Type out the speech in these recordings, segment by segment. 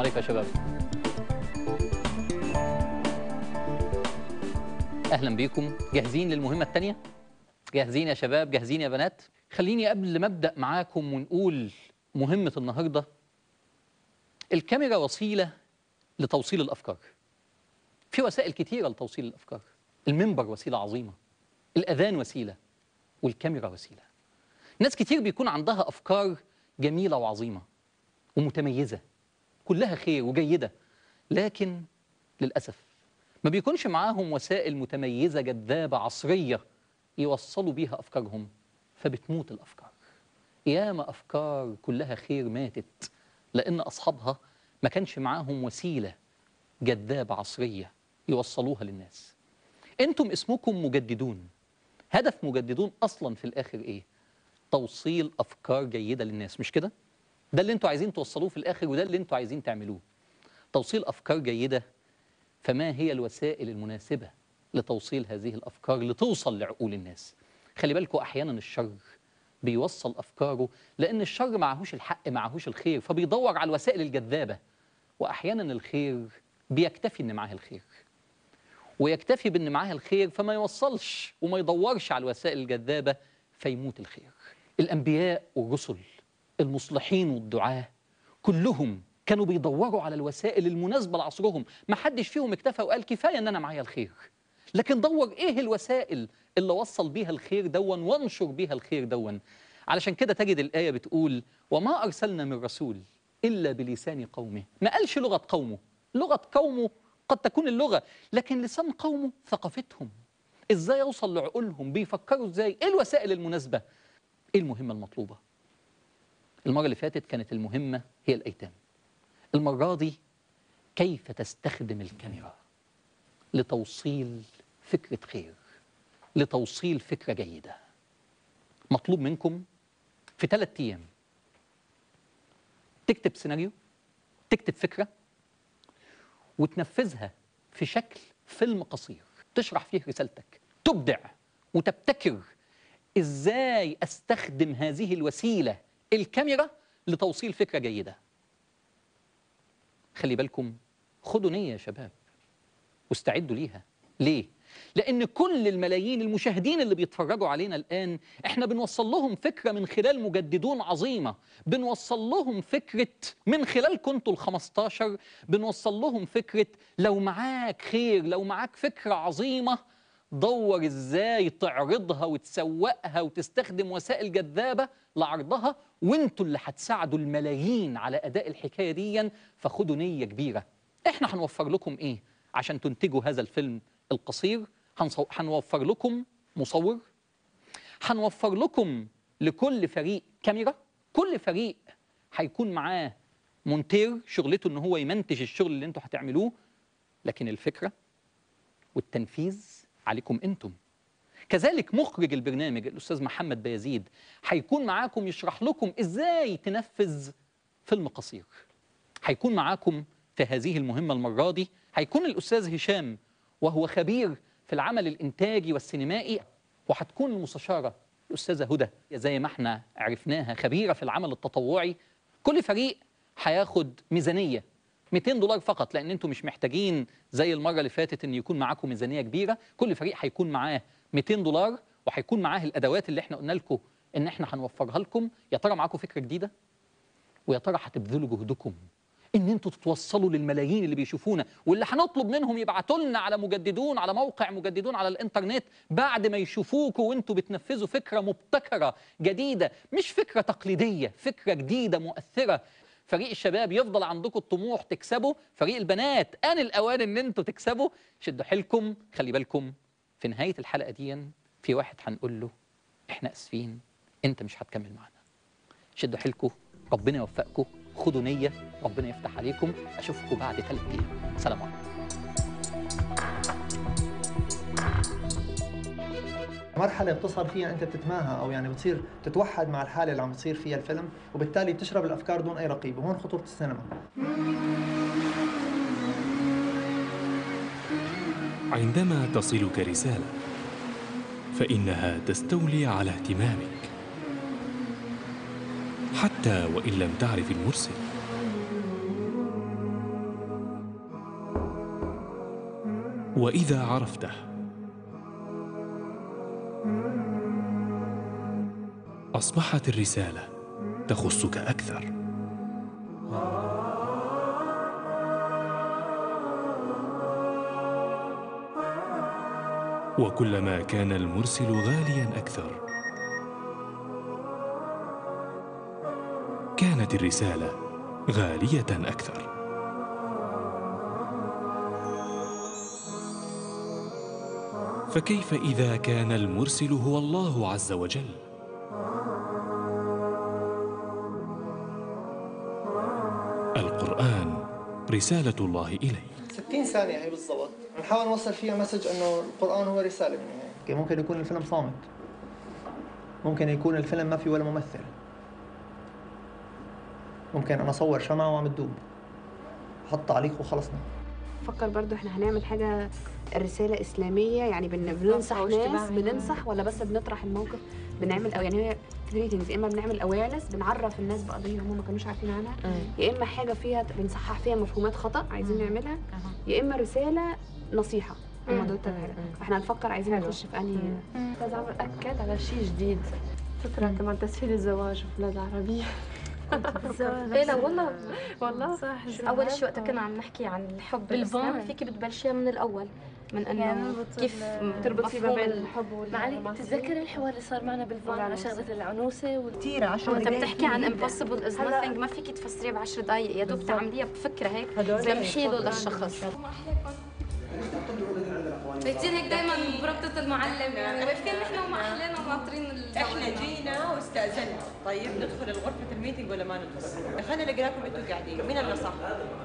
عليكم يا شباب اهلا بيكم جاهزين للمهمه الثانيه جاهزين يا شباب جاهزين يا بنات خليني قبل ما ابدا معاكم ونقول مهمه النهارده الكاميرا وسيله لتوصيل الافكار في وسائل كتيره لتوصيل الافكار المنبر وسيله عظيمه الاذان وسيله والكاميرا وسيله ناس كتير بيكون عندها افكار جميله وعظيمه ومتميزه كلها خير وجيده لكن للاسف ما بيكونش معاهم وسائل متميزه جذابه عصريه يوصلوا بيها افكارهم فبتموت الافكار ياما افكار كلها خير ماتت لان اصحابها ما كانش معاهم وسيله جذابه عصريه يوصلوها للناس انتم اسمكم مجددون هدف مجددون اصلا في الاخر ايه توصيل افكار جيده للناس مش كده ده اللي انتوا عايزين توصلوه في الاخر وده اللي انتوا عايزين تعملوه توصيل افكار جيده فما هي الوسائل المناسبه لتوصيل هذه الافكار لتوصل لعقول الناس خلي بالكم احيانا الشر بيوصل افكاره لان الشر معهوش الحق معهوش الخير فبيدور على الوسائل الجذابه واحيانا الخير بيكتفي ان معاه الخير ويكتفي بان معاه الخير فما يوصلش وما يدورش على الوسائل الجذابه فيموت الخير الانبياء والرسل المصلحين والدعاه كلهم كانوا بيدوروا على الوسائل المناسبه لعصرهم ما حدش فيهم اكتفى وقال كفايه ان انا معايا الخير لكن دور ايه الوسائل اللي وصل بيها الخير دون وانشر بيها الخير دون علشان كده تجد الايه بتقول وما ارسلنا من رسول الا بلسان قومه ما قالش لغه قومه لغه قومه قد تكون اللغه لكن لسان قومه ثقافتهم ازاي يوصل لعقولهم بيفكروا ازاي ايه الوسائل المناسبه ايه المهمه المطلوبه المره اللي فاتت كانت المهمه هي الايتام المره دي كيف تستخدم الكاميرا لتوصيل فكره خير لتوصيل فكره جيده مطلوب منكم في ثلاث ايام تكتب سيناريو تكتب فكره وتنفذها في شكل فيلم قصير تشرح فيه رسالتك تبدع وتبتكر ازاي استخدم هذه الوسيله الكاميرا لتوصيل فكره جيده خلي بالكم خدوا نيه يا شباب واستعدوا ليها ليه لان كل الملايين المشاهدين اللي بيتفرجوا علينا الان احنا بنوصل لهم فكره من خلال مجددون عظيمه بنوصل لهم فكره من خلال كنتوا ال15 بنوصل لهم فكره لو معاك خير لو معاك فكره عظيمه دور ازاي تعرضها وتسوقها وتستخدم وسائل جذابه لعرضها وانتوا اللي هتساعدوا الملايين على اداء الحكايه دي فخدوا نيه كبيره احنا هنوفر لكم ايه عشان تنتجوا هذا الفيلم القصير هنصو... هنوفر لكم مصور هنوفر لكم لكل فريق كاميرا كل فريق هيكون معاه مونتير شغلته ان هو يمنتج الشغل اللي انتوا هتعملوه لكن الفكره والتنفيذ عليكم انتم كذلك مخرج البرنامج الاستاذ محمد بيزيد هيكون معاكم يشرح لكم ازاي تنفذ فيلم قصير هيكون معاكم في هذه المهمه المره دي هيكون الاستاذ هشام وهو خبير في العمل الانتاجي والسينمائي وهتكون المستشاره الاستاذه هدى زي ما احنا عرفناها خبيره في العمل التطوعي كل فريق هياخد ميزانيه 200 دولار فقط لان انتم مش محتاجين زي المره اللي فاتت ان يكون معاكم ميزانيه كبيره كل فريق هيكون معاه 200 دولار وهيكون معاه الادوات اللي احنا قلنا لكم ان احنا هنوفرها لكم يا ترى معاكم فكره جديده ويا ترى هتبذلوا جهدكم ان انتوا تتوصلوا للملايين اللي بيشوفونا واللي هنطلب منهم يبعتوا لنا على مجددون على موقع مجددون على الانترنت بعد ما يشوفوكوا وانتوا بتنفذوا فكره مبتكره جديده مش فكره تقليديه فكره جديده مؤثره فريق الشباب يفضل عندكم الطموح تكسبوا فريق البنات ان الاوان ان انتوا تكسبوا شدوا حيلكم خلي بالكم في نهايه الحلقه دي في واحد هنقول له احنا اسفين انت مش هتكمل معانا شدوا حيلكم ربنا يوفقكم خدوا نيه ربنا يفتح عليكم اشوفكم بعد ثلاث ايام سلام عليكم مرحلة بتصل فيها أنت بتتماهى أو يعني بتصير تتوحد مع الحالة اللي عم تصير فيها الفيلم وبالتالي بتشرب الأفكار دون أي رقيب وهون خطورة السينما عندما تصلك رسالة فإنها تستولي على اهتمامك حتى وإن لم تعرف المرسل واذا عرفته اصبحت الرساله تخصك اكثر وكلما كان المرسل غاليا اكثر كانت الرساله غاليه اكثر فكيف اذا كان المرسل هو الله عز وجل القران رساله الله اليك 60 ثانية هي بالضبط نحاول نوصل فيها مسج انه القرآن هو رسالة بالنهاية يعني ممكن يكون الفيلم صامت ممكن يكون الفيلم ما في ولا ممثل ممكن انا اصور شمعة وعم تدوب احط تعليق وخلصنا فكر برضو احنا هنعمل حاجة الرسالة إسلامية يعني بن- بننصح أو ناس اجتماعية. بننصح ولا بس بنطرح الموقف بنعمل أو يعني هي ثري ثينجز يا إما بنعمل أويرنس بنعرف الناس بقضية هم ما كانوش عارفين عنها يا إما حاجة فيها بنصحح فيها مفهومات خطأ عايزين نعملها يا إما رسالة نصيحة هم دول التلاتة فاحنا هنفكر عايزين نخش في أنهي لازم أكد على شيء جديد فكرة كمان تسهيل الزواج في بلاد عربية ايه لا والله والله صح اول شيء وقت كنا عم نحكي عن الحب بالاسلام فيك بتبلشيها من الاول من انه يعني كيف تربطي ما مفهوم بين ال- الحب وال معلي بتتذكري الحوار اللي صار معنا بالفان على شغله العنوسه كثير عشر وانت دقايق بتحكي عن جديدة. امبوسيبل از nothing ما فيك تفسريه بعشر دقائق يا دوب تعمليها بفكره هيك تلمحي له للشخص بتصير هيك دائما بربطة المعلم يعني واقفين نحن ومع اهلنا وناطرين احنا جينا واستاذنا طيب ندخل غرفه الميتنج ولا ما ندخل؟ دخلنا لقيناكم انتم قاعدين مين اللي صح؟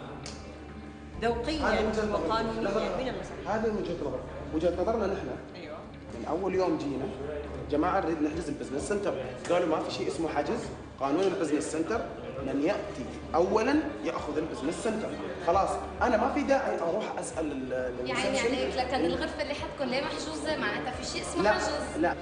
ذوقيا وقانونيا مين اللي صح؟ هذه وجهه نظر وجهه نظرنا نحن ايوه من اول يوم جينا جماعه نريد نحجز البزنس سنتر قالوا ما في شيء اسمه حجز قانون البزنس سنتر من ياتي اولا ياخذ البزنس سنتر خلاص انا ما في داعي اروح اسال ال- يا عيني الريسبشن. عليك لكن الغرفه اللي حدكم ليه محجوزه معناتها في شيء اسمه لا حجز لا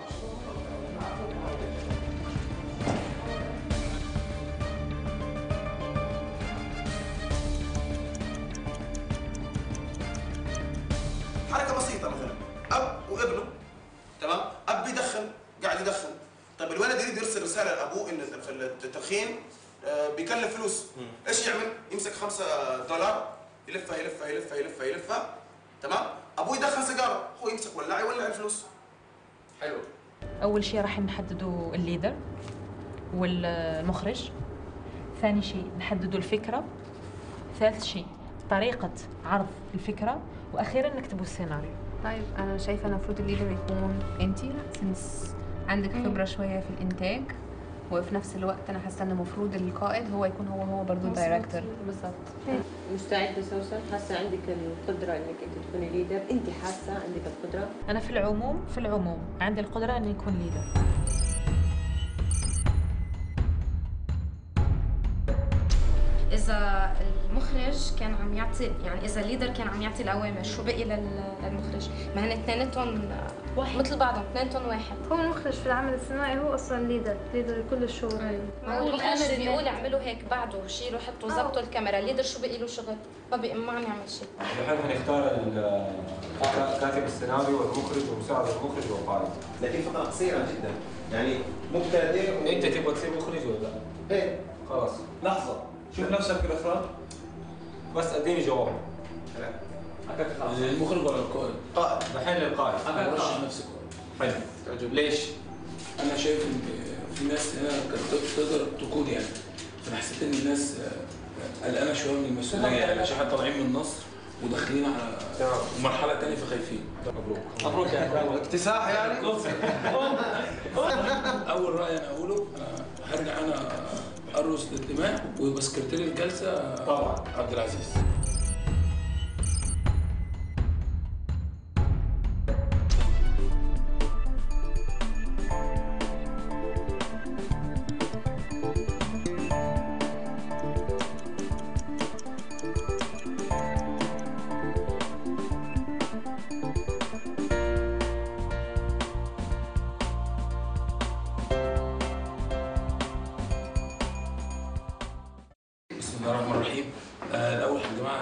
حركه بسيطه مثلا اب وابنه تمام اب بيدخن قاعد يدخن طيب الولد يريد يرسل رساله لابوه ان في التدخين آه، بيكلف فلوس ايش يعمل يمسك خمسة دولار يلفها يلفها يلفها يلفها يلفها تمام ابوه يدخن سيجاره هو يمسك ولاعه يولع الفلوس حلو أول شيء راح نحددوا الليدر والمخرج ثاني شيء نحددوا الفكرة ثالث شيء طريقة عرض الفكرة وأخيرا نكتبوا السيناريو طيب انا شايفه ان المفروض الليدر يكون انتي سنس عندك خبره شويه في الانتاج وفي نفس الوقت انا حاسه ان المفروض القائد هو يكون هو هو برضه الدايركتور بالضبط مستعده سوسن حاسه عندك القدره انك انت تكوني ليدر انت حاسه عندك القدره أنا في العموم في العموم عندي القدرة أن يكون ليدر اذا المخرج كان عم يعطي يعني اذا الليدر كان عم يعطي الاوامر شو بقي لل- للمخرج ما هن اثنيناتهم مثل بعضهم اثنيناتهم واحد هو المخرج في العمل الصناعي هو اصلا ليدر ليدر لكل الشغل ما هو المخرج بيقول اعملوا هيك بعده شيلوا حطوا زبطوا الكاميرا الليدر شو بقي له شغل ما بقي ما عم يعمل شيء الحين حنختار ال- كاتب السيناريو والمخرج ومساعد المخرج والقائد لكن فتره قصيره جدا يعني مبتدئ و... انت تبغى تصير مخرج ولا لا؟ ايه خلاص لحظه شوف نفسك في الاخراج بس اديني جواب المخرج ولا القائد؟ قائد الحين للقائد انا برشح نفسي قائد حلو ليش؟ انا شايف ان في ناس هنا كانت تقدر تقود يعني فانا حسيت ان الناس آه، قلقانه شويه من المسؤوليه يعني عشان احنا طالعين من النصر وداخلين على مرحله ثانيه فخايفين مبروك مبروك يا اكتساح يعني اول راي انا اقوله آه، هرجع انا ارقص للدماء ويبقى سكرتير الجلسه طبعا. عبد العزيز بسم الله الرحمن الرحيم آه، الاول يا جماعه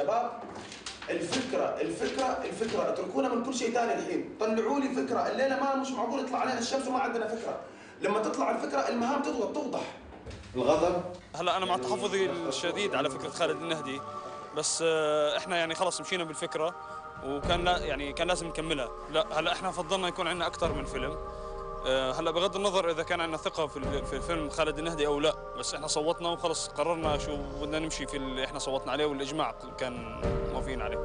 شباب الفكره الفكره الفكره اتركونا من كل شيء ثاني الحين طلعوا لي فكره الليله ما مش معقول يطلع علينا الشمس وما عندنا فكره لما تطلع الفكره المهام تضغط توضح الغضب هلا انا مع تحفظي الشديد على فكره خالد النهدي بس آه، احنا يعني خلص مشينا بالفكره وكان لا يعني كان لازم نكملها لا هلا احنا فضلنا يكون عندنا اكثر من فيلم آه، هلا بغض النظر اذا كان عندنا ثقه في ال- في فيلم خالد النهدي او لا بس احنا صوتنا وخلص قررنا شو بدنا نمشي في اللي احنا صوتنا عليه والاجماع كان موافقين عليه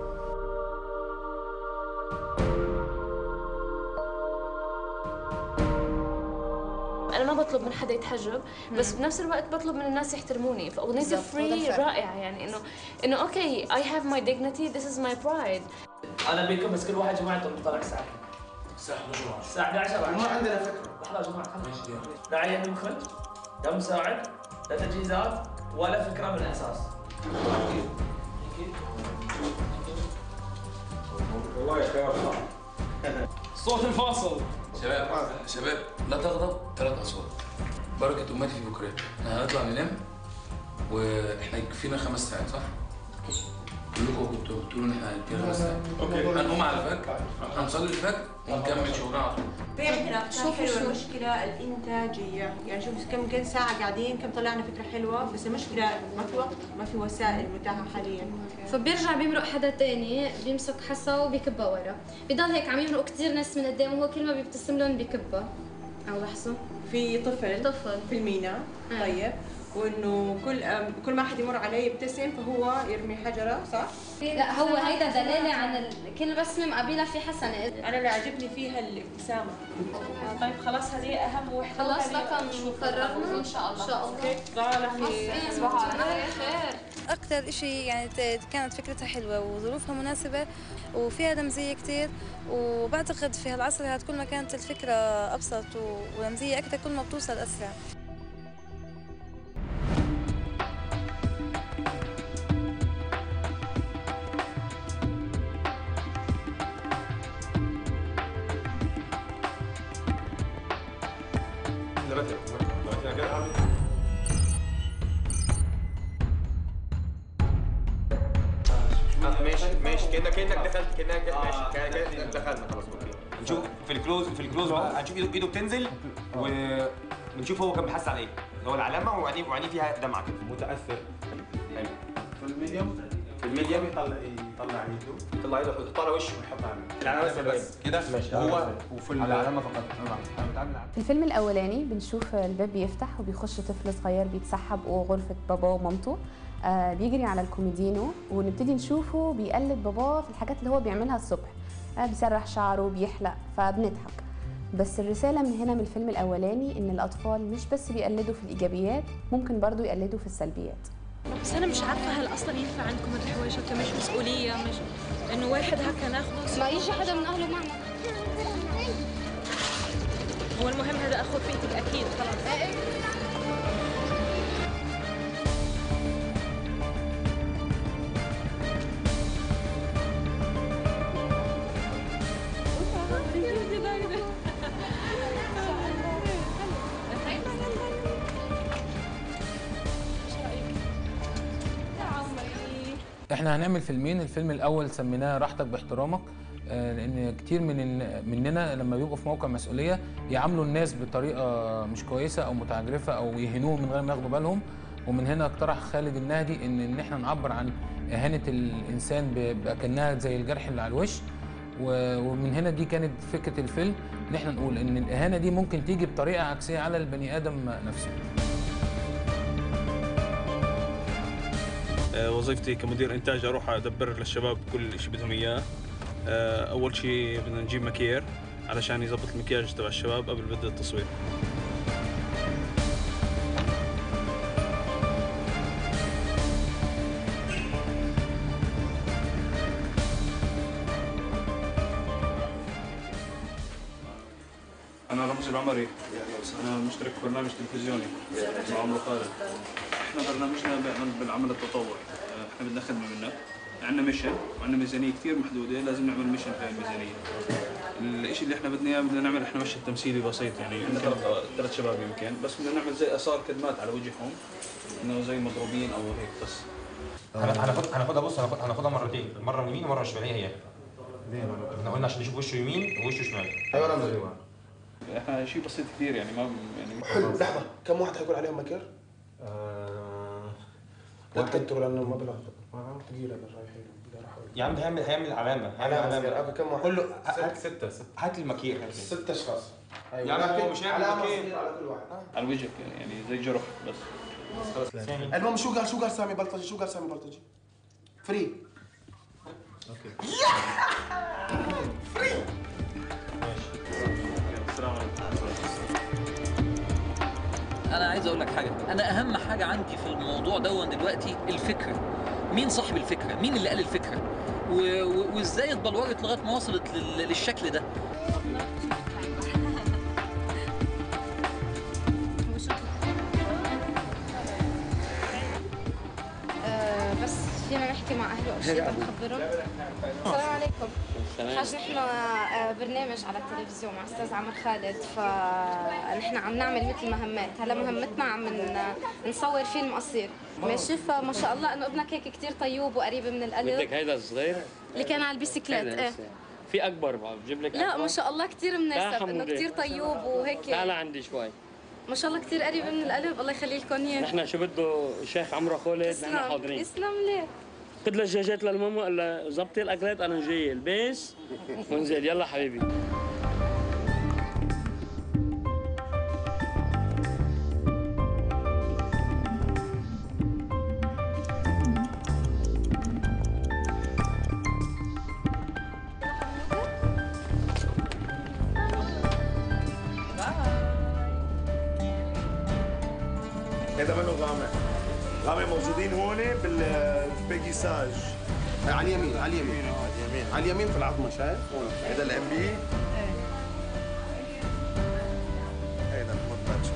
انا ما بطلب من حدا يتحجب بس بنفس الوقت بطلب من الناس يحترموني فاغنيتي بالضبط، هذا فري الفرق. رائعه يعني انه انه اوكي اي هاف ماي dignity this is my pride انا بيكم بس كل واحد جماعته طلع الساعه الساعه 11 الساعه 11 وما عندنا فكره لحظه يا جماعه خلص لا عين المخرج لا مساعد لا تجهيزات ولا فكره من الاساس والله خيار صح صوت الفاصل شباب شباب لا تغضب ثلاث اصوات بركه امتي في بكره احنا هنطلع ننام واحنا يكفينا خمس ساعات صح؟ كلكم كنتوا بتقولوا ان احنا هندينا خمس ساعات أوكي. هنقوم على الفجر هنصلي الفجر ونكمل شغلنا على طول في عندنا افكار شوفوا حلوه شو. المشكله الانتاجيه يعني شوف كم كم ساعه قاعدين كم طلعنا فكره حلوه بس المشكله ما في وقت ما في وسائل متاحه حاليا فبيرجع بيمرق حدا تاني بيمسك حصى وبيكبها ورا بضل هيك عم يمرقوا كثير ناس من قدام وهو كل ما بيبتسم لهم بيكبها او لحظه في طفل طفل في الميناء آه. طيب وانه كل أم، كل ما حد يمر عليه يبتسم فهو يرمي حجره صح؟ لا هو هيدا دلاله عن ال... كل بسمه مقابلها في حسنه انا اللي عجبني فيها الابتسامه طيب خلاص هذه اهم وحده خلاص وهذه رقم نشوف قررنا ان شاء الله ان شاء الله ضاع في تصبحوا على خير أكتر إشي يعني ت- كانت فكرتها حلوة وظروفها مناسبة وفيها رمزية كتير وبعتقد في هالعصر هذا كل ما كانت الفكرة أبسط و- ورمزية أكتر كل ما بتوصل أسرع ماشي ماشي كانك كانك دخلت كانك ماشي كانك كأنك دخلنا خلاص اوكي نشوف في الكلوز في الكلوز بقى هنشوف ايده ايده بتنزل ونشوف هو كان بيحس على ايه هو العلامه وعينيه وعينيه فيها دمعه كده متاثر حلو في الميديوم في الميديوم يطلع يطلع ايده يطلع ايده يطلع وشه ويحطها العلامه بس كده ماشي هو وفي العلامه فقط في الفيلم الأولاني بنشوف الباب بيفتح وبيخش طفل صغير بيتسحب غرفة باباه ومامته آه بيجري على الكوميدينو ونبتدي نشوفه بيقلد باباه في الحاجات اللي هو بيعملها الصبح آه بيسرح شعره بيحلق فبنضحك بس الرسالة من هنا من الفيلم الأولاني إن الأطفال مش بس بيقلدوا في الإيجابيات ممكن برضو يقلدوا في السلبيات بس انا مش عارفه هل اصلا ينفع عندكم الحوايج هكا مش مسؤوليه مش انه واحد هكا ناخذه ما يجي حدا من اهله معنا هو المهم هذا اخو بيتك اكيد خلاص احنا هنعمل فيلمين الفيلم الاول سميناه راحتك باحترامك آه، لان كتير من ال- مننا لما بيبقوا في موقع مسؤوليه يعاملوا الناس بطريقه مش كويسه او متعجرفه او يهينوهم من غير ما ياخدوا بالهم ومن هنا اقترح خالد النهدي ان ان احنا نعبر عن اهانه الانسان ب- باكنها زي الجرح اللي على الوش و- ومن هنا دي كانت فكره الفيلم ان احنا نقول ان الاهانه دي ممكن تيجي بطريقه عكسيه على البني ادم نفسه آه، وظيفتي كمدير انتاج اروح ادبر للشباب كل شيء بدهم اياه آه، اول شيء بدنا نجيب مكير علشان يظبط المكياج تبع الشباب قبل بدء التصوير انا رمزي العمري انا مشترك في برنامج تلفزيوني مع عمرو خالد احنا برنامجنا بيعمل بالعمل التطوعي آه، احنا بدنا خدمه منك عندنا ميشن وعندنا ميزانيه كثير محدوده لازم نعمل ميشن في الميزانيه الشيء اللي احنا بدنا اياه بدنا نعمل احنا مشهد تمثيلي بسيط يعني يمكن ثلاث شباب يمكن بس بدنا نعمل زي اثار كدمات على وجههم انه زي مضروبين او هيك بس هن- هناخد هناخدها بص هناخد- هناخدها مرتين مره من يمين ومره شمال هي هي احنا قلنا عشان نشوف وشه يمين ووشه شمال ايوه انا احنا شيء بسيط كثير يعني ما يعني حلو لحظه كم واحد حيكون عليهم مكر؟ لا تكتروا لانه مبلغ ثقيل انا رايحين يا عم ده هيعمل هيعمل علامه هيعمل علامة علامه صغيرة. كم واحد؟ قول له هات ستة ستة هات لي المكير هات لي. ست اشخاص يا عم هو مش هيعمل علامة مكير صغيرة على كل واحد على وجهك يعني زي جرح بس خلاص المهم شو قال شو قال سامي بلطجي شو قال سامي بلطجي؟ فري اوكي السلام عليكم انا عايز اقول لك حاجه انا اهم حاجه عندي في الموضوع دون دلوقتي الفكره مين صاحب الفكره مين اللي قال الفكره و- و- وازاي اتبلورت لغايه ما وصلت لل- للشكل ده آه، بس فينا نحكي مع اهله او شيء نخبرهم السلام عليكم السلام. حاج نحن آه، برنامج على التلفزيون مع استاذ عمر خالد فنحن عم نعمل مثل مهمات هلا مهمتنا عم ن- نصور فيلم قصير ماشي فما شاء الله انه ابنك هيك كثير طيوب وقريب من بدك القلب هيدا الصغير اللي كان على البيسكليت هيدا ايه لسه. في اكبر بعد بجيب لك لا أكبر. ما شاء الله كثير مناسب تعال انه حمودي. كثير طيوب وهيك تعال عندي شوي ما شاء الله كثير قريب من القلب الله يخلي لكم اياه نحن شو بده شيخ عمرو خالد نحن يسلم حاضرين يسلم ليه قلت للدجاجات للماما قال لها ظبطي الاكلات انا جاي البس ونزل يلا حبيبي هذا منه غامق غامق موجودين هون بالبيكيساج على اليمين على اليمين على اليمين في العظمه شايف؟ هذا الام بي هذا المربج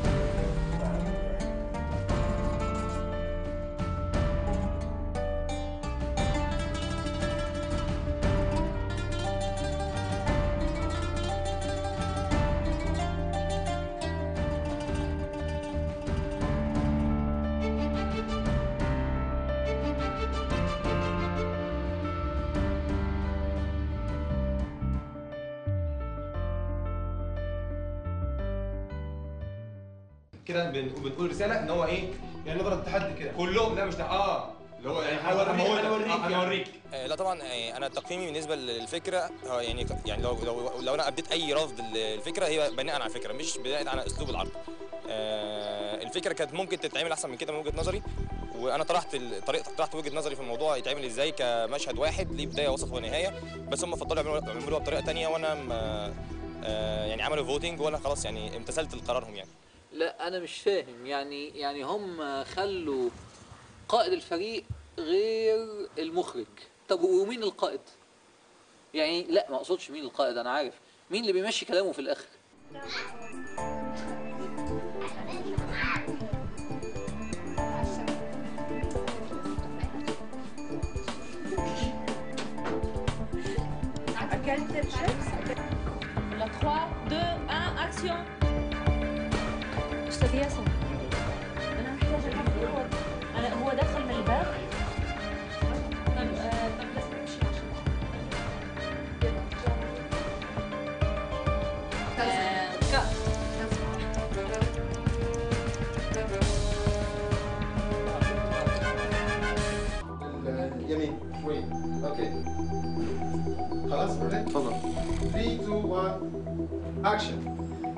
كده بن- بنقول رساله ان هو ايه يعني نظره تحدي كده كلهم لا مش ده اه اللي هو يعني هوريك، هموتك. أنا أوريك آه، يعني. انا اوريك آه، لا طبعا آه، انا تقييمي بالنسبه للفكره هو يعني يعني لو لو, لو انا ابديت اي رفض للفكره هي بناء على الفكره مش بناء على اسلوب العرض آه، الفكره كانت ممكن تتعمل احسن من كده من وجهه نظري وانا طرحت ال- طريقه طرحت وجهه نظري في الموضوع يتعمل ازاي كمشهد واحد ليه بدايه وسط ونهايه بس هم فضلوا يعملوا يعملوها بطريقه تانية وانا م- آه، يعني عملوا فوتنج وانا خلاص يعني امتثلت لقرارهم يعني لا انا مش فاهم يعني يعني هم خلوا قائد الفريق غير المخرج طب ومين القائد يعني لا ما اقصدش مين القائد انا عارف مين اللي بيمشي كلامه في الاخر أكلت الشيبس؟ لا 3 2 1 أكسيون أستاذ ياسر أنا محتاجة أعرف أنا هو دخل من الباب طب آه، طب لازم نمشي عشان آه، كا- اليمين وين اوكي خلاص بدأت تفضل 3 2 1 اكشن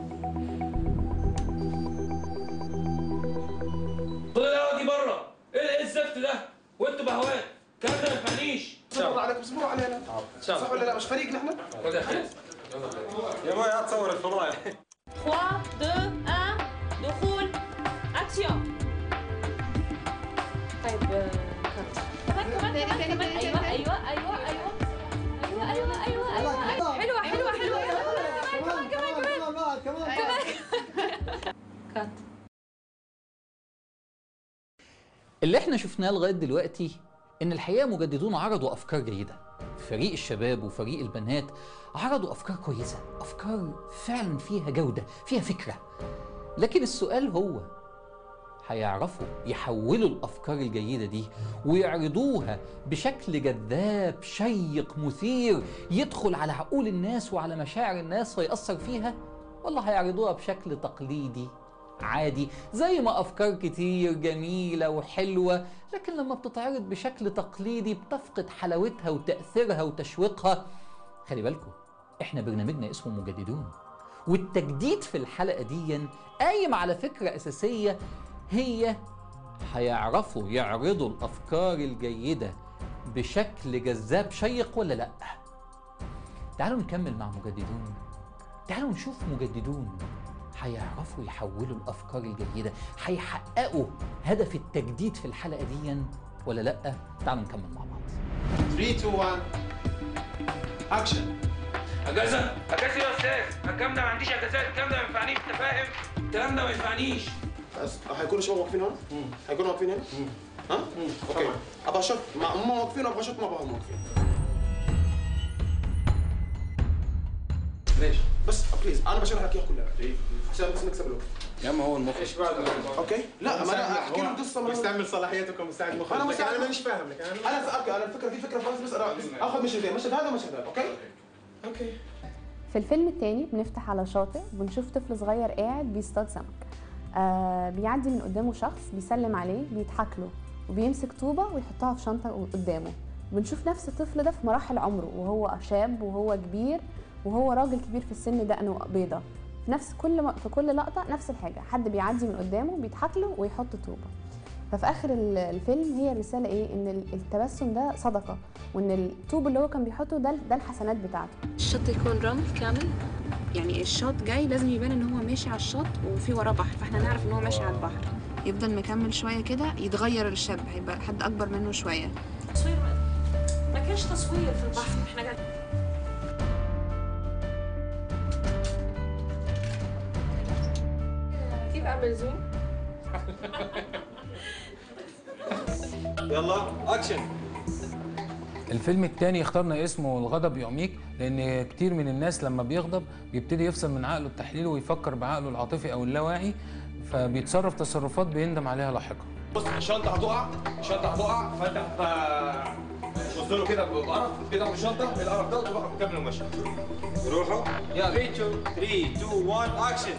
طلع يا برا ايه ايه الزفت ده وانتوا بهوات الكلام ده ما ينفعنيش صبروا عليكم صبروا علينا صح ولا لا مش فريق نحن؟ يا ما تصور الفضايح 3 2 1 دخول أكسيون طيب آه، كمان كمان كمان كمان أيوه أيوه أيوه أيوه أيوه أيوه أيوه أيوه حلوة حلوة حلوة كمان كمان كمان كمان كمان كات احنا شفناه لغايه دلوقتي ان الحقيقه مجددون عرضوا افكار جيده فريق الشباب وفريق البنات عرضوا افكار كويسه افكار فعلا فيها جوده فيها فكره لكن السؤال هو هيعرفوا يحولوا الافكار الجيده دي ويعرضوها بشكل جذاب شيق مثير يدخل على عقول الناس وعلى مشاعر الناس ويأثر فيها ولا هيعرضوها بشكل تقليدي عادي زي ما افكار كتير جميله وحلوه لكن لما بتتعرض بشكل تقليدي بتفقد حلاوتها وتاثيرها وتشويقها خلي بالكم احنا برنامجنا اسمه مجددون والتجديد في الحلقه دي قايم على فكره اساسيه هي هيعرفوا يعرضوا الافكار الجيده بشكل جذاب شيق ولا لا تعالوا نكمل مع مجددون تعالوا نشوف مجددون هيعرفوا يحولوا الافكار الجيده هيحققوا هدف التجديد في الحلقه دي ولا لا تعالوا نكمل مع بعض 3 2 1 اكشن اجازه اجازه يا استاذ الكلام ده ما عنديش اجازات الكلام ده ما ينفعنيش انت فاهم الكلام ده ما ينفعنيش هيكونوا الشباب واقفين هنا؟ هيكونوا واقفين هنا؟ ها؟ اوكي ابغى اشوف مع هم واقفين وابغى اشوف مع بعض واقفين ليش؟ بس بليز انا بشرح لك اياها كلها عشان بس نكسب الوقت يا اما هو المخرج ايش بعد اوكي لا ما انا احكي له القصه من بيستعمل صلاحيته كمساعد مخرج انا لكن مساعد انا مانيش فاهم لكن انا انا س- اوكي انا الفكره في فكره خلاص بس أنا اخذ مشهدين مشهد هذا ومشهد هذا اوكي؟ اوكي في الفيلم التاني بنفتح على شاطئ وبنشوف طفل صغير قاعد بيصطاد سمك آه بيعدي من قدامه شخص بيسلم عليه بيضحك له وبيمسك طوبة ويحطها في شنطة قدامه بنشوف نفس الطفل ده في مراحل عمره وهو شاب وهو كبير وهو راجل كبير في السن دقنه بيضة في نفس كل م... في كل لقطة نفس الحاجة حد بيعدي من قدامه بيضحك له ويحط طوبة ففي اخر ال- الفيلم هي الرساله ايه ان ال- التبسم ده صدقه وان الطوب اللي هو كان بيحطه ده ده الحسنات بتاعته الشط يكون رمل كامل يعني الشط جاي لازم يبان ان هو ماشي على الشط وفي وراه بحر فاحنا نعرف ان هو ماشي على البحر يفضل مكمل شويه كده يتغير الشاب هيبقى حد اكبر منه شويه تصوير ما كانش تصوير في البحر احنا قاعد كيف اعمل زوم يلا اكشن الفيلم التاني اخترنا اسمه الغضب يعميك لان كتير من الناس لما بيغضب بيبتدي يفصل من عقله التحليلي ويفكر بعقله العاطفي او اللاواعي فبيتصرف تصرفات بيندم عليها لاحقا بص الشنطه هتقع الشنطه هتقع فانت هت- تبص له كده بقرف كده من الشنطه بالقرف ده وتروح مكمل المشي روحوا يلا 3 2 1 اكشن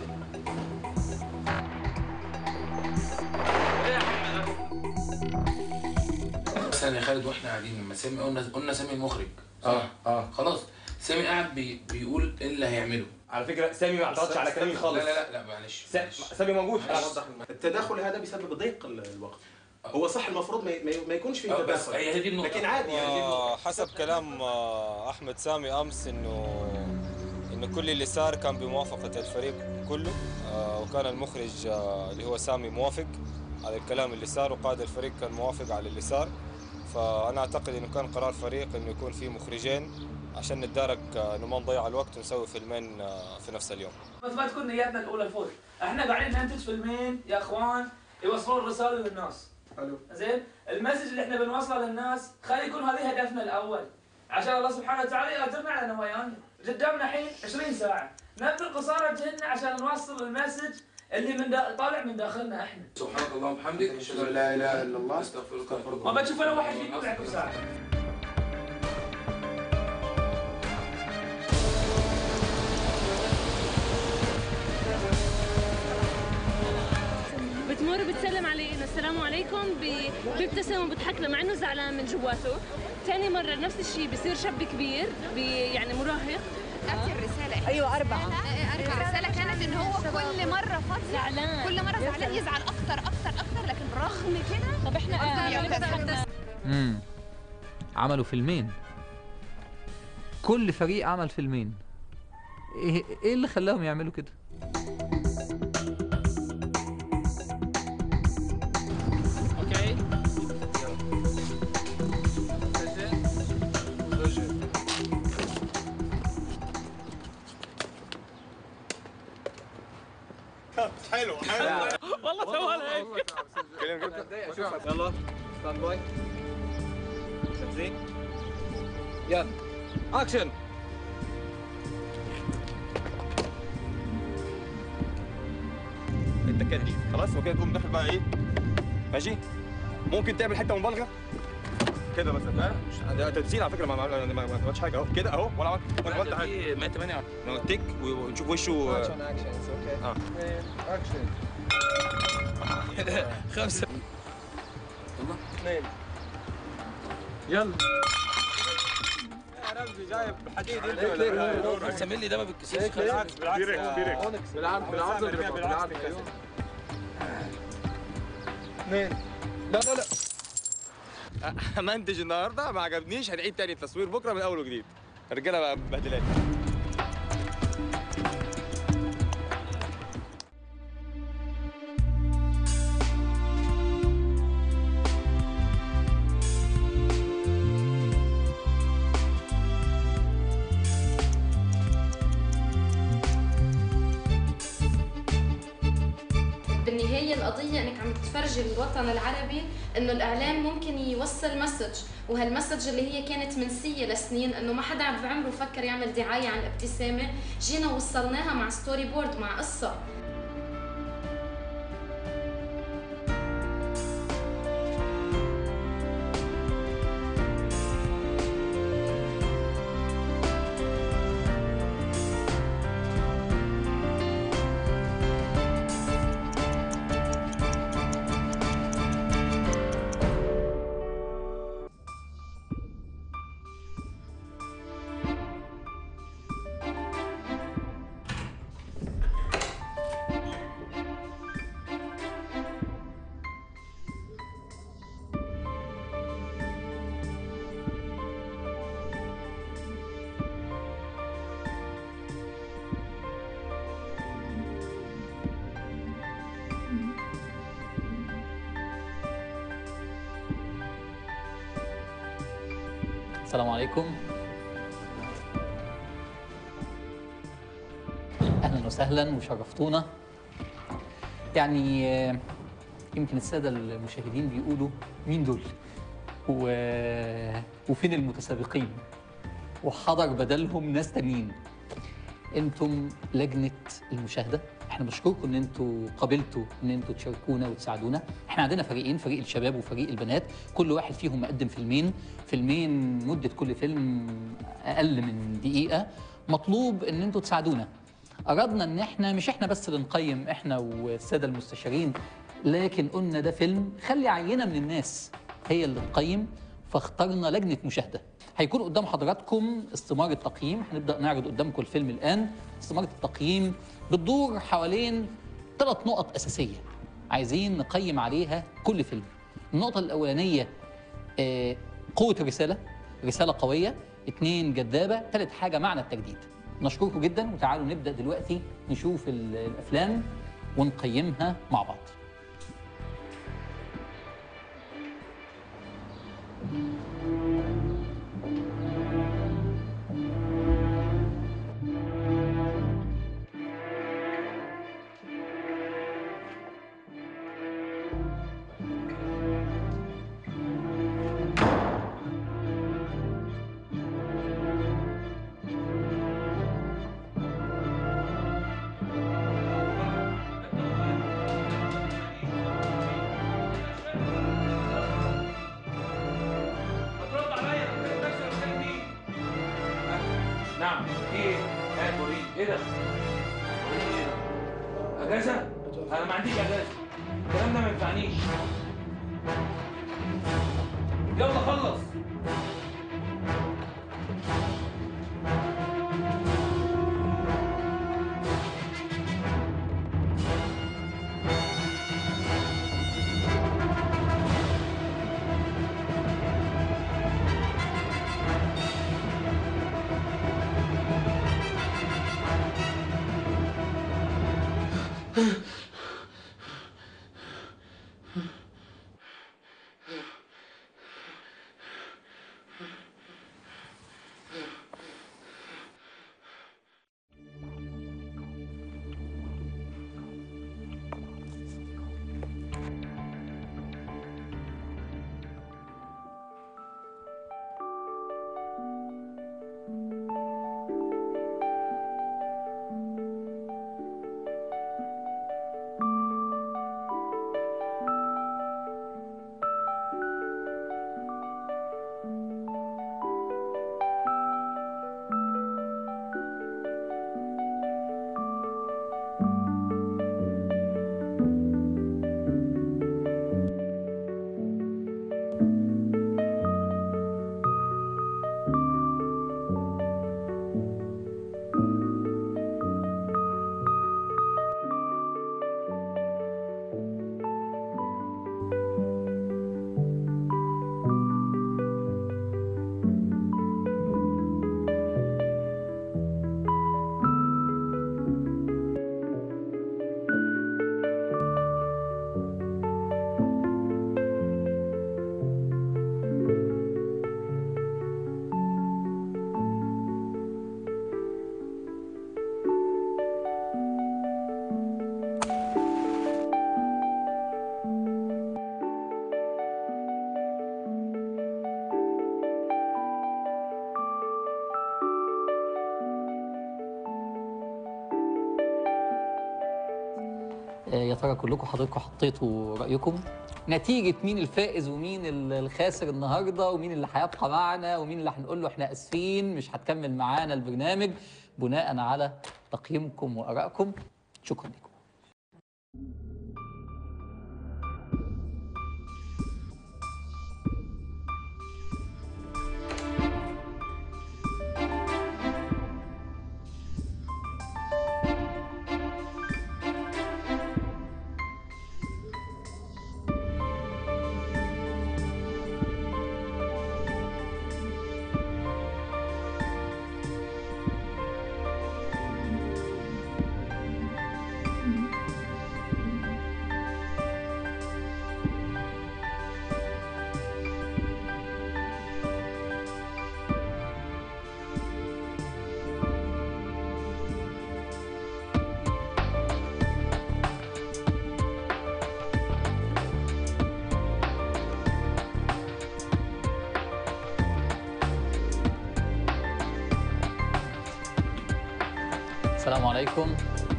مثلا يا خالد واحنا قاعدين لما سامي قلنا قلنا سامي المخرج اه اه خلاص سامي قاعد بي بيقول ايه اللي هيعمله على فكره سامي ما اعترضش على كلامي خالص لا لا لا, لا معلش سامي موجود التداخل هذا بيسبب ضيق ال- الوقت هو صح المفروض ما ي- ما يكونش فيه آه، بس تداخل هي دي النقطة. لكن عادي يعني دي النقطة. آه، حسب كلام آه، احمد سامي امس انه انه كل اللي صار كان بموافقه الفريق كله آه، وكان المخرج آه، اللي هو سامي موافق على الكلام اللي صار وقائد الفريق كان موافق على اللي صار فانا اعتقد انه كان قرار فريق انه يكون في مخرجين عشان نتدارك آه، انه ما نضيع الوقت ونسوي فيلمين آه، في نفس اليوم بس ما تكون نياتنا الاولى الفوز احنا قاعدين ننتج فيلمين يا اخوان يوصلون الرساله للناس حلو زين المسج اللي احنا بنوصله للناس خلي يكون هذه هدفنا الاول عشان الله سبحانه وتعالى ياجرنا على نوايانا قدامنا الحين 20 ساعه نبذل قصارى جهدنا عشان نوصل المسج اللي من دا... طالع من داخلنا احنا سبحانك اللهم وبحمدك اشهد ان لا اله الا الله استغفرك واتوب ما بتشوف ولا واحد فيكم يعكس ساعه بتمر بتسلم عليه انه السلام عليكم بي- بيبتسم وبضحك له مع انه زعلان من جواته ثاني مره نفس الشيء بصير شاب كبير بي يعني مراهق نفس الرسالة ايوه اربعه الرسالة كانت ان هو كل مرة فاضية زعلان. كل مرة زعلان يزعل اكتر اكتر اكتر لكن رغم كده طب احنا يبتسم. امم عملوا فيلمين كل فريق عمل فيلمين ايه ايه اللي خلاهم يعملوا كده اوكي حلو حلو والله سوى هيك يلا ستاند باي جاهزين يلا اكشن التكات دي خلاص وكده تقوم داخل بقى ايه ماشي ممكن تعمل حته مبالغه كده مثلا ها مش ده تمثيل على فكره ما ما ما- ما عملتش حاجه اهو كده اهو ولا عملت ولا عملت حاجه 108 تك ونشوف وشه Action, action, it's okay. اه Action. خمسه اثنين يلا يا رمزي جايب حديد سمي لي ده ما بتكسرش بالعكس بالعكس بيركس، بيركس. بالعكس بالعكس بالعكس بالعكس اثنين لا لا لا منتج النهارده ما عجبنيش هنعيد تاني التصوير بكره من اول وجديد الرجاله بقى مبهدلاني بالنهاية القضية انك عم تفرجي الوطن العربي انه الاعلام ممكن يوصل مسج وهالمسج اللي هي كانت منسية لسنين انه ما حدا بعمره فكر يعمل دعاية عن ابتسامة جينا وصلناها مع ستوري بورد مع قصة السلام عليكم اهلا وسهلا وشرفتونا يعني آه، يمكن الساده المشاهدين بيقولوا مين دول و... وفين المتسابقين وحضر بدلهم ناس تانيين انتم لجنه المشاهده احنا بنشكركم ان انتوا قبلتوا ان انتوا تشاركونا وتساعدونا احنا عندنا فريقين فريق الشباب وفريق البنات كل واحد فيهم مقدم فيلمين فيلمين مده كل فيلم اقل من دقيقه مطلوب ان انتوا تساعدونا اردنا ان احنا مش احنا بس اللي نقيم احنا والساده المستشارين لكن قلنا ده فيلم خلي عينه من الناس هي اللي تقيم فاخترنا لجنه مشاهده هيكون قدام حضراتكم استمارة التقييم هنبدأ نعرض قدامكم الفيلم الآن استمارة التقييم بتدور حوالين ثلاث نقط أساسية عايزين نقيم عليها كل فيلم النقطة الأولانية آه، قوة الرسالة رسالة قوية اتنين جذابة ثالث حاجة معنى التجديد نشكركم جدا وتعالوا نبدأ دلوقتي نشوف ال- الأفلام ونقيمها مع بعض نعم في ايه؟ هات وريني ايه ده؟ وريني ايه ده؟ اجازه؟ انا ما عنديش اجازه الكلام ده ما ينفعنيش يلا خلص يا ترى كلكم حضراتكم حطيتوا رايكم نتيجه مين الفائز ومين ال- الخاسر النهارده ومين اللي هيبقى معنا ومين اللي هنقول له احنا اسفين مش هتكمل معانا البرنامج بناء على تقييمكم وارائكم شكرا لكم السلام عليكم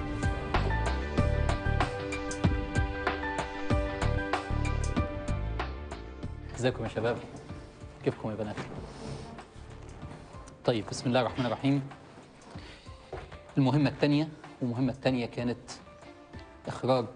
ازيكم يا شباب كيفكم يا بنات طيب بسم الله الرحمن الرحيم المهمة الثانية والمهمة الثانية كانت إخراج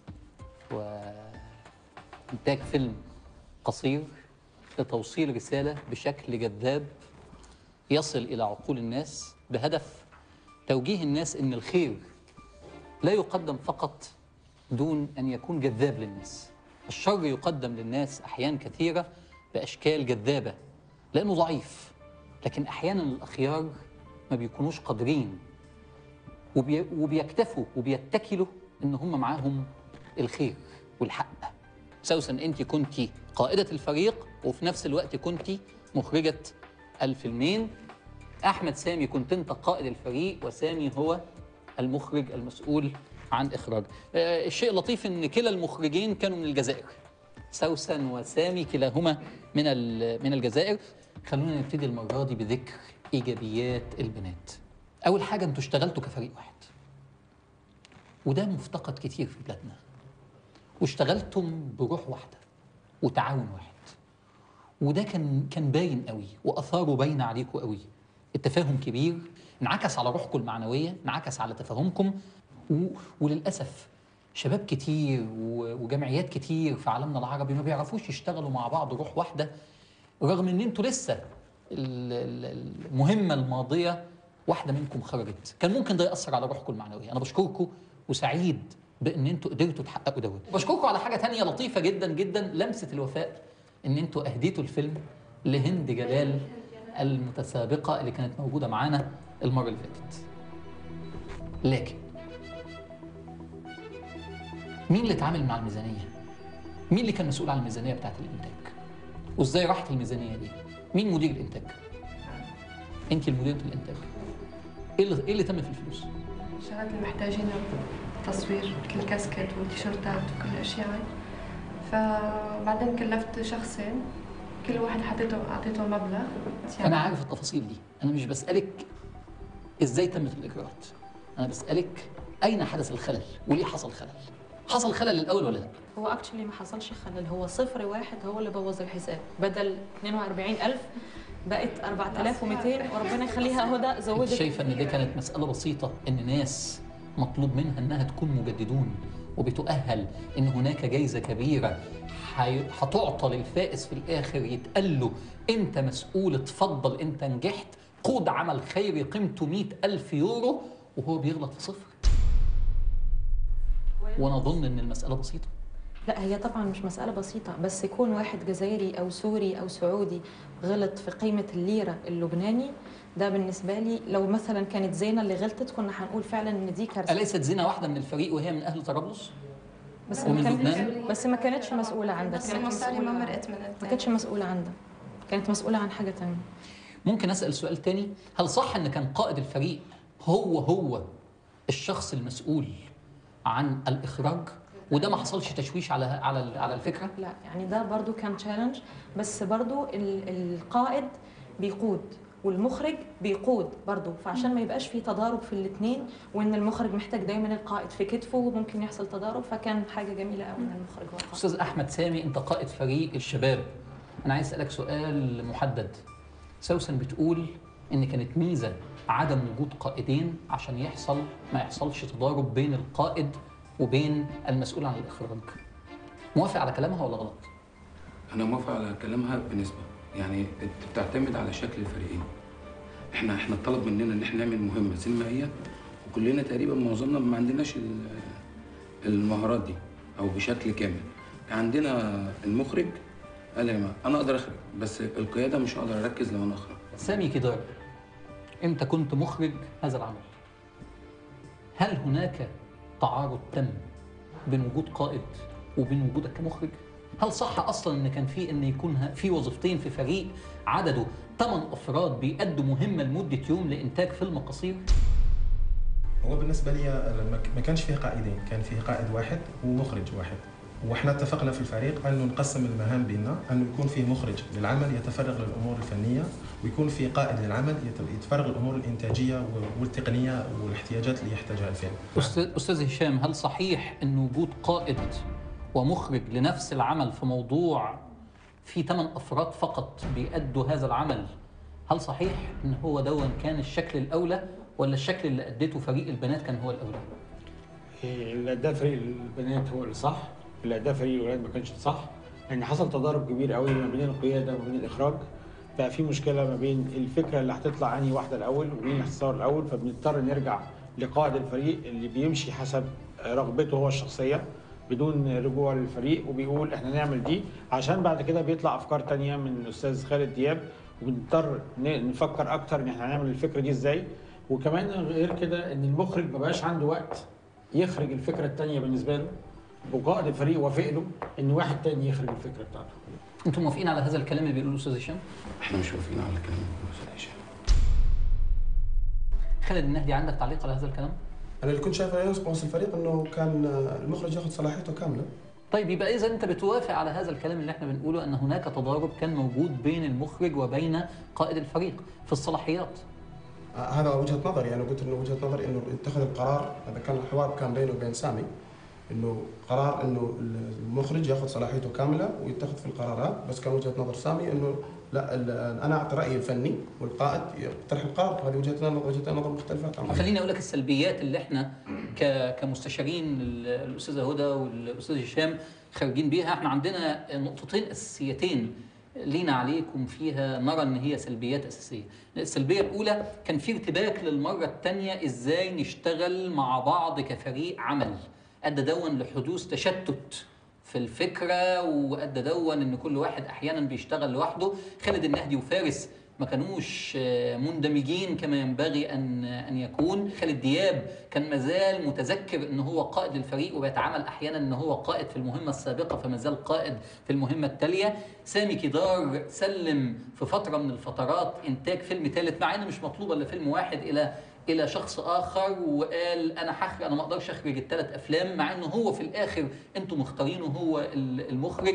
وإنتاج فيلم قصير لتوصيل رسالة بشكل جذاب يصل إلى عقول الناس بهدف توجيه الناس ان الخير لا يقدم فقط دون ان يكون جذاب للناس الشر يقدم للناس احيان كثيره باشكال جذابه لانه ضعيف لكن احيانا الاخيار ما بيكونوش قادرين وبي وبيكتفوا وبيتكلوا ان هم معاهم الخير والحق سوسن انت كنت قائده الفريق وفي نفس الوقت كنت مخرجه الفيلمين احمد سامي كنت انت قائد الفريق وسامي هو المخرج المسؤول عن اخراج آه، الشيء اللطيف ان كلا المخرجين كانوا من الجزائر سوسن وسامي كلاهما من ال- من الجزائر خلونا نبتدي المره دي بذكر ايجابيات البنات اول حاجه انتوا اشتغلتوا كفريق واحد وده مفتقد كتير في بلادنا واشتغلتم بروح واحده وتعاون واحد وده كان كان باين قوي واثاره باينه عليكم قوي التفاهم كبير انعكس على روحكم المعنويه انعكس على تفاهمكم و... وللاسف شباب كتير و... وجمعيات كتير في عالمنا العربي ما بيعرفوش يشتغلوا مع بعض روح واحده رغم ان انتوا لسه ال- ال- المهمه الماضيه واحده منكم خرجت كان ممكن ده ياثر على روحكم المعنويه انا بشكركم وسعيد بان انتوا قدرتوا تحققوا دوت بشكركم على حاجه تانية لطيفه جدا جدا لمسه الوفاء ان انتوا اهديتوا الفيلم لهند جلال المتسابقه اللي كانت موجوده معانا المره اللي فاتت لكن مين اللي اتعامل مع الميزانيه مين اللي كان مسؤول عن الميزانيه بتاعت الانتاج وازاي راحت الميزانيه دي مين مدير الانتاج انت المدير الانتاج ايه اللي ايه اللي تم في الفلوس الشغلات اللي محتاجينها تصوير كل كاسكت والتيشيرتات وكل الاشياء هاي فبعدين كلفت شخصين كل واحد حطيته اعطيته مبلغ انا عارف التفاصيل دي انا مش بسالك ازاي تمت الاجراءات انا بسالك اين حدث الخلل وليه حصل خلل حصل خلل الاول ولا لا هو اكشلي ما حصلش خلل هو صفر واحد هو اللي بوظ الحساب بدل 42000 بقت 4200 وربنا يخليها هدى انت زودت شايفه ان دي كانت مساله بسيطه ان ناس مطلوب منها انها تكون مجددون وبتؤهل ان هناك جايزه كبيره حي- هتعطى للفائز في الاخر يتقال له انت مسؤول اتفضل انت نجحت قود عمل خيري قيمته 100 ألف يورو وهو بيغلط في صفر وانا اظن ان المساله بسيطه لا هي طبعا مش مسألة بسيطة بس يكون واحد جزائري أو سوري أو سعودي غلط في قيمة الليرة اللبناني ده بالنسبة لي لو مثلا كانت زينة اللي غلطت كنا هنقول فعلا إن دي كارثة اليست زينه واحده من الفريق وهي من اهل طرابلس بس ومن ما كانتش لبنان؟ بس ما كانتش مسؤولة عندك بس كانت المصاري ما مسؤولة- مرقت من ما كانتش مسؤولة عندك كانت مسؤولة عن حاجة تانية ممكن اسال سؤال تاني هل صح ان كان قائد الفريق هو هو الشخص المسؤول عن الاخراج وده ما حصلش تشويش على على على الفكره لا يعني ده برضو كان تشالنج بس برضو ال- القائد بيقود والمخرج بيقود برضه فعشان ما يبقاش في تضارب في الاثنين وان المخرج محتاج دايما القائد في كتفه وممكن يحصل تضارب فكان حاجه جميله قوي ان المخرج هو القائد استاذ احمد سامي انت قائد فريق الشباب انا عايز اسالك سؤال محدد سوسن بتقول ان كانت ميزه عدم وجود قائدين عشان يحصل ما يحصلش تضارب بين القائد وبين المسؤول عن الاخراج موافق على كلامها ولا غلط انا موافق على كلامها بنسبه يعني بتعتمد على شكل الفريقين احنا احنا اتطلب مننا ان احنا نعمل مهمه سينمائيه وكلنا تقريبا معظمنا ما عندناش ال- المهارات دي او بشكل كامل عندنا المخرج قال يا جماعه انا اقدر اخرج بس القياده مش هقدر اركز لو انا اخرج سامي كدار انت كنت مخرج هذا العمل هل هناك تعارض تم بين وجود قائد وبين وجودك كمخرج هل صح اصلا ان كان في ان يكون ه- في وظيفتين في فريق عدده 8 افراد بيأدوا مهمه لمده يوم لانتاج فيلم قصير هو بالنسبه لي ما ك- ما كانش فيه قائدين كان فيه قائد واحد ومخرج واحد واحنا اتفقنا في الفريق انه نقسم المهام بيننا انه يكون في مخرج للعمل يتفرغ للامور الفنيه ويكون في قائد للعمل يت- يتفرغ للامور الانتاجيه و- والتقنيه والاحتياجات اللي يحتاجها الفيلم استاذ استاذ هشام هل صحيح ان وجود قائد ومخرج لنفس العمل في موضوع في 8 افراد فقط بيأدوا هذا العمل هل صحيح ان هو دون كان الشكل الاولى ولا الشكل اللي اديته فريق البنات كان هو الاولى إيه، اللي اداه فريق البنات هو اللي صح اللي اداه فريق الولاد ما كانش صح لان حصل تضارب كبير قوي ما بين القياده وما بين الاخراج بقى في مشكله ما بين الفكره اللي هتطلع انهي واحده الاول ومين اللي هتصور الاول فبنضطر نرجع لقائد الفريق اللي بيمشي حسب رغبته هو الشخصيه بدون رجوع للفريق وبيقول احنا نعمل دي عشان بعد كده بيطلع افكار تانية من الاستاذ خالد دياب وبنضطر ن- نفكر اكتر ان احنا هنعمل الفكره دي ازاي وكمان غير كده ان المخرج ما بقاش عنده وقت يخرج الفكره التانية بالنسبه له وقائد الفريق وافق له ان واحد تاني يخرج الفكره بتاعته انتم موافقين على هذا الكلام اللي بيقوله الاستاذ هشام احنا مش موافقين على الكلام ده يا أستاذ هشام. خالد النهدي عندك تعليق على هذا الكلام انا اللي كنت شايفه ينقص الفريق انه كان المخرج ياخذ صلاحيته كامله طيب يبقى اذا انت بتوافق على هذا الكلام اللي احنا بنقوله ان هناك تضارب كان موجود بين المخرج وبين قائد الفريق في الصلاحيات آه، هذا وجهه نظري انا قلت انه وجهه نظري انه اتخذ القرار هذا كان الحوار كان بينه وبين سامي انه قرار انه المخرج ياخذ صلاحيته كامله ويتخذ في القرارات بس كان وجهه نظر سامي انه لا ال- انا اعطي رايي الفني والقائد يقترح القرار هذه وجهه نظر وجهه نظر مختلفه تماما خليني اقول لك السلبيات اللي احنا ك- كمستشارين ال- الاستاذه هدى والاستاذ هشام خارجين بيها احنا عندنا نقطتين اساسيتين لينا عليكم فيها نرى ان هي سلبيات اساسيه السلبيه الاولى كان في ارتباك للمره الثانيه ازاي نشتغل مع بعض كفريق عمل ادى دون لحدوث تشتت في الفكره وادى دون ان كل واحد احيانا بيشتغل لوحده خالد النهدي وفارس ما كانوش آه، مندمجين كما ينبغي ان ان يكون خالد دياب كان مازال متذكر ان هو قائد الفريق وبيتعامل احيانا ان هو قائد في المهمه السابقه فما زال قائد في المهمه التاليه سامي كيدار سلم في فتره من الفترات انتاج فيلم ثالث مع ان مش مطلوب الا فيلم واحد الى الى شخص اخر وقال انا هخرج انا ما اقدرش اخرج الثلاث افلام مع انه هو في الاخر انتم مختارينه هو ال- المخرج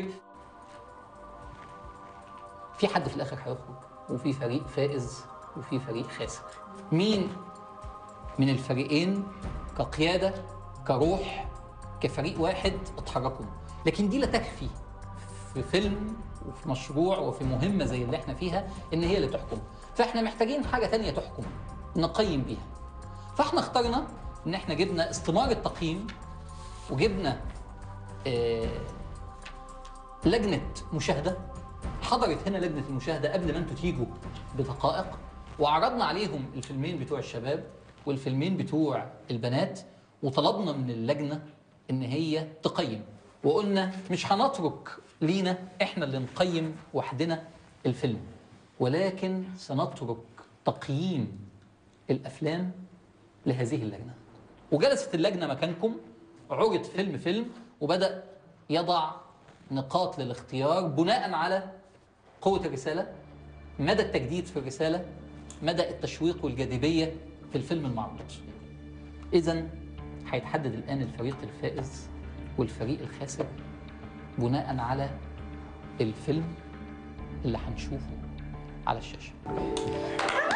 في حد في الاخر هيخرج وفي فريق فائز وفي فريق خاسر مين من الفريقين كقياده كروح كفريق واحد اتحركوا لكن دي لا تكفي في فيلم وفي مشروع وفي مهمه زي اللي احنا فيها ان هي اللي تحكم فاحنا محتاجين حاجه تانية تحكم نقيم بيها فاحنا اخترنا ان احنا جبنا استمارة تقييم وجبنا آه لجنة مشاهدة حضرت هنا لجنة المشاهدة قبل ما انتوا تيجوا بدقائق وعرضنا عليهم الفيلمين بتوع الشباب والفيلمين بتوع البنات وطلبنا من اللجنة ان هي تقيم وقلنا مش هنترك لينا احنا اللي نقيم وحدنا الفيلم ولكن سنترك تقييم الافلام لهذه اللجنه وجلست اللجنه مكانكم عرض فيلم فيلم وبدا يضع نقاط للاختيار بناء على قوه الرساله مدى التجديد في الرساله مدى التشويق والجاذبيه في الفيلم المعروض اذا هيتحدد الان الفريق الفائز والفريق الخاسر بناء على الفيلم اللي هنشوفه على الشاشه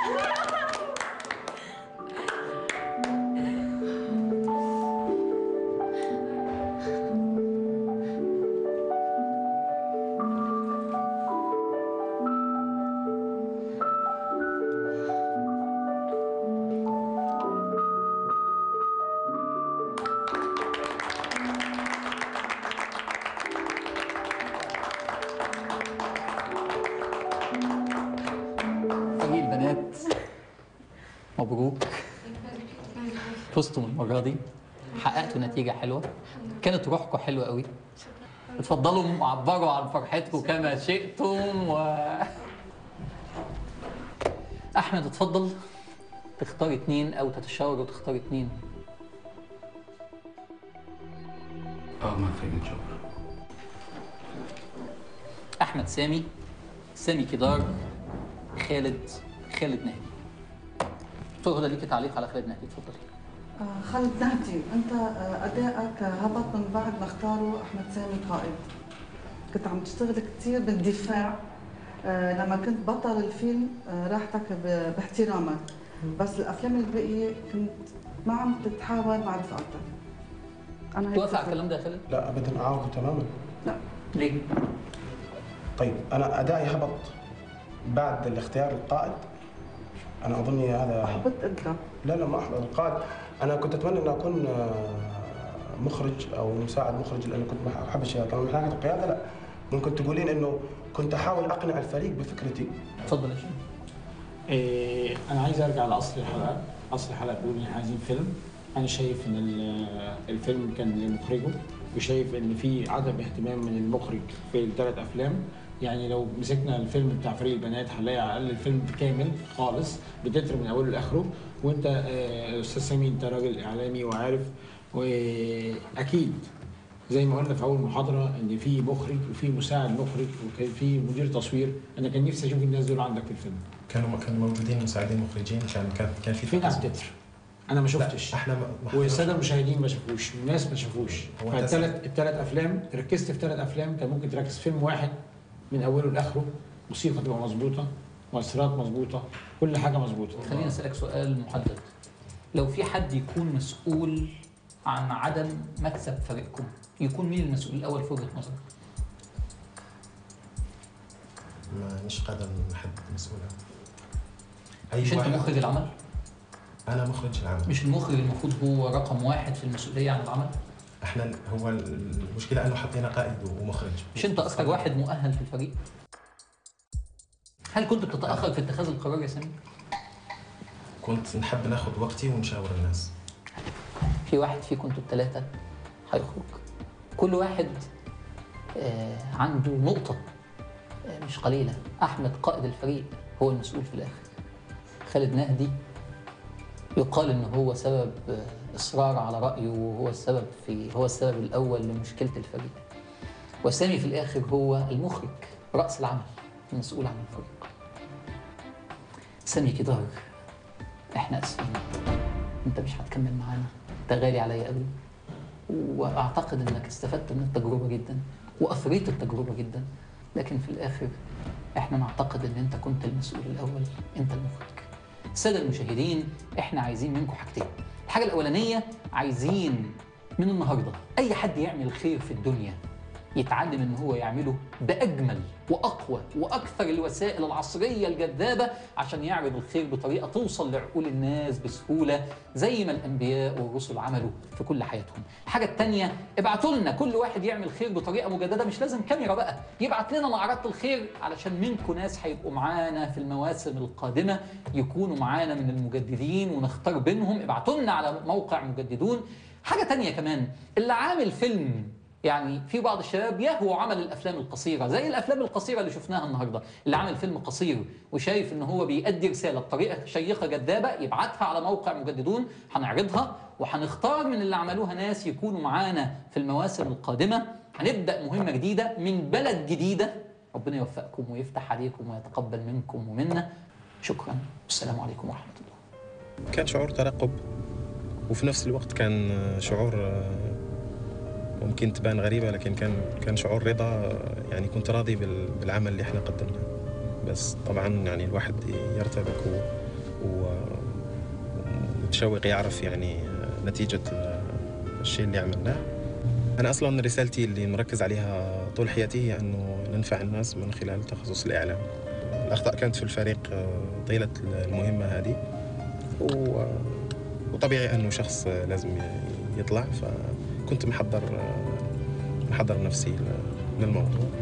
فريق البنات مبروك فزتوا المرة دي حققتوا نتيجة حلوة كانت روحكم حلوة قوي اتفضلوا عبروا عن فرحتكم كما شئتم و أحمد اتفضل تختار اتنين أو تتشاور وتختار اتنين اه ما في متشاور أحمد سامي سامي كدار خالد خالد نهدي دكتور هدى ليكي تعليق على خالد نهدي اتفضلي آه، خالد نهدي انت آه، ادائك هبط من بعد ما اختاروا احمد سامي قائد كنت عم تشتغل كثير بالدفاع آه، لما كنت بطل الفيلم آه، راحتك ب- باحترامك بس الافلام الباقيه كنت ما عم تتحاور مع رفقاتك انا هيك توافق على بفكر. الكلام ده يا خالد؟ لا ابدا اعارضه تماما لا ليه؟ طيب انا ادائي هبط بعد الاختيار القائد انا اظن هذا احبط انت لا لا ما احبط القائد انا كنت اتمنى ان اكون آه، مخرج او مساعد مخرج لانه كنت ما احب الشيء طبعا من ناحيه القياده لا ممكن تقولين انه كنت احاول اقنع الفريق بفكرتي تفضل يا شيخ إيه انا عايز ارجع لاصل الحلقه اصل الحلقه بيقول ان إحنا عايزين فيلم انا شايف ان ال- الفيلم كان لمخرجه وشايف ان في عدم اهتمام من المخرج في الثلاث افلام يعني لو مسكنا الفيلم بتاع فريق البنات هنلاقي على الاقل الفيلم كامل خالص بتتر من اوله لاخره وانت آه، استاذ سامي انت راجل اعلامي وعارف واكيد زي ما قلنا في اول محاضره ان في مخرج وفي مساعد مخرج وكان في مدير تصوير انا كان نفسي اشوف الناس دول عندك في الفيلم كانوا كانوا موجودين مساعدين مخرجين كان كان كان في فين على تقسيم. التتر؟ انا ما شفتش احنا ما ما والساده المشاهدين ما شافوش والناس ما شافوش هو أنت فالثلاث الثلاث افلام ركزت في ثلاث افلام كان ممكن تركز في فيلم واحد من اوله لاخره موسيقى تبقى مظبوطه مؤثرات مظبوطه كل حاجه مظبوطه خليني اسالك سؤال محدد لو في حد يكون مسؤول عن عدم مكسب فريقكم يكون مين المسؤول الاول في وجهه نظرك؟ ما مش قادر نحدد مسؤوله مش انت واحد- مخرج العمل؟ انا مخرج العمل مش المخرج المفروض هو رقم واحد في المسؤوليه عن العمل؟ احنا ال- هو ال- المشكله انه حطينا قائد ومخرج مش انت اكثر واحد مؤهل في الفريق؟ هل كنت بتتاخر في اتخاذ القرار يا سامي؟ كنت نحب ناخذ وقتي ونشاور الناس في واحد فيكم انتوا الثلاثه هيخرج كل واحد آه عنده نقطه آه مش قليله احمد قائد الفريق هو المسؤول في الاخر خالد نهدي يقال ان هو سبب آه، اصرار على رايه وهو السبب في هو السبب الاول لمشكله الفريق وسامي في الاخر هو المخرج راس العمل المسؤول عن الفريق سامي كدار احنا اسفين انت مش هتكمل معانا انت غالي عليا قوي واعتقد انك استفدت من التجربه جدا واثريت التجربه جدا لكن في الاخر احنا نعتقد ان انت كنت المسؤول الاول انت المخرج الساده المشاهدين احنا عايزين منكم حاجتين الحاجه الاولانيه عايزين من النهارده اي حد يعمل خير في الدنيا يتعلم ان هو يعمله باجمل واقوى واكثر الوسائل العصريه الجذابه عشان يعرض الخير بطريقه توصل لعقول الناس بسهوله زي ما الانبياء والرسل عملوا في كل حياتهم. الحاجه الثانيه ابعتوا لنا كل واحد يعمل خير بطريقه مجدده مش لازم كاميرا بقى يبعت لنا انا اردت الخير علشان منكم ناس هيبقوا معانا في المواسم القادمه يكونوا معانا من المجددين ونختار بينهم ابعتوا لنا على موقع مجددون. حاجه تانية كمان اللي عامل فيلم يعني في بعض الشباب يهوى عمل الافلام القصيره زي الافلام القصيره اللي شفناها النهارده اللي عامل فيلم قصير وشايف ان هو بيأدي رساله بطريقه شيقه جذابه يبعتها على موقع مجددون هنعرضها وهنختار من اللي عملوها ناس يكونوا معانا في المواسم القادمه هنبدا مهمه جديده من بلد جديده ربنا يوفقكم ويفتح عليكم ويتقبل منكم ومنا شكرا والسلام عليكم ورحمه الله كان شعور ترقب وفي نفس الوقت كان شعور آه، ممكن تبان غريبة لكن كان كان شعور رضا آه، يعني كنت راضي بال- بالعمل اللي احنا قدمناه بس طبعا يعني الواحد يرتبك و- و- ومتشوق يعرف يعني نتيجة الشيء اللي عملناه أنا أصلا رسالتي اللي مركز عليها طول حياتي هي أنه ننفع الناس من خلال تخصص الإعلام الأخطاء كانت في الفريق آه، طيلة المهمة هذه و- وطبيعي أنه شخص لازم يطلع فكنت محضر محضر نفسي للموضوع